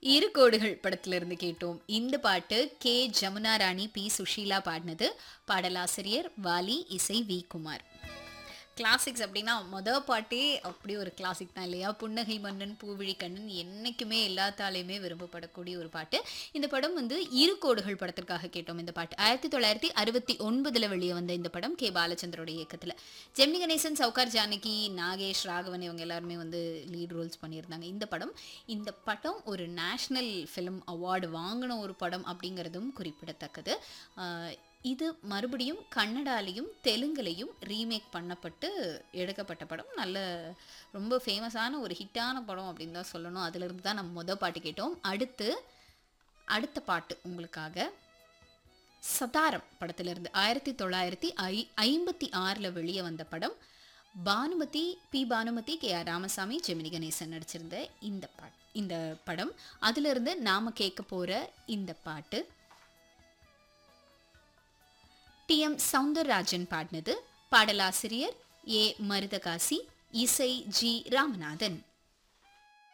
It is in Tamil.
இரு கோடுகள் படத்துல இருந்து கேட்டோம் இந்த பாட்டு கே ஜமுனா ராணி பி சுஷீலா பாடினது பாடலாசிரியர் வாலி இசை வி குமார் கிளாசிக்ஸ் அப்படின்னா மொதல் பாட்டே அப்படி ஒரு கிளாசிக் தான் இல்லையா புன்னகை மன்னன் பூவிழி கண்ணன் என்னைக்குமே எல்லாத்தாலையுமே விரும்பப்படக்கூடிய ஒரு பாட்டு இந்த படம் வந்து இரு கோடுகள் படத்திற்காக கேட்டோம் இந்த பாட்டு ஆயிரத்தி தொள்ளாயிரத்தி அறுபத்தி ஒன்பதுல வெளியே வந்த இந்த படம் கே பாலச்சந்தரோட இயக்கத்துல ஜெமினி கணேசன் சவுகார் ஜானகி நாகேஷ் ராகவன் இவங்க எல்லாருமே வந்து லீட் ரோல்ஸ் பண்ணியிருந்தாங்க இந்த படம் இந்த படம் ஒரு நேஷ்னல் ஃபிலிம் அவார்டு வாங்கின ஒரு படம் அப்படிங்கிறதும் குறிப்பிடத்தக்கது ஆஹ் இது மறுபடியும் கன்னடாலையும் தெலுங்குலையும் ரீமேக் பண்ணப்பட்டு எடுக்கப்பட்ட படம் நல்ல ரொம்ப ஃபேமஸான ஒரு ஹிட்டான படம் அப்படின்னு தான் சொல்லணும் அதிலிருந்து தான் நம்ம மொதல் பாட்டு கேட்டோம் அடுத்து அடுத்த பாட்டு உங்களுக்காக சதாரம் படத்திலிருந்து ஆயிரத்தி தொள்ளாயிரத்தி ஐ ஐம்பத்தி ஆறில் வெளியே வந்த படம் Bhanumathi P Bhanumathi K R Ramasamy Gemini Ganesan நடிச்சிருந்த இந்த பாட் இந்த படம் அதிலிருந்து நாம கேட்க போகிற இந்த பாட்டு டி எம் சவுந்தரராஜன் பாடினது பாடலாசிரியர் ஏ மருதகாசி இசை ஜி ராமநாதன்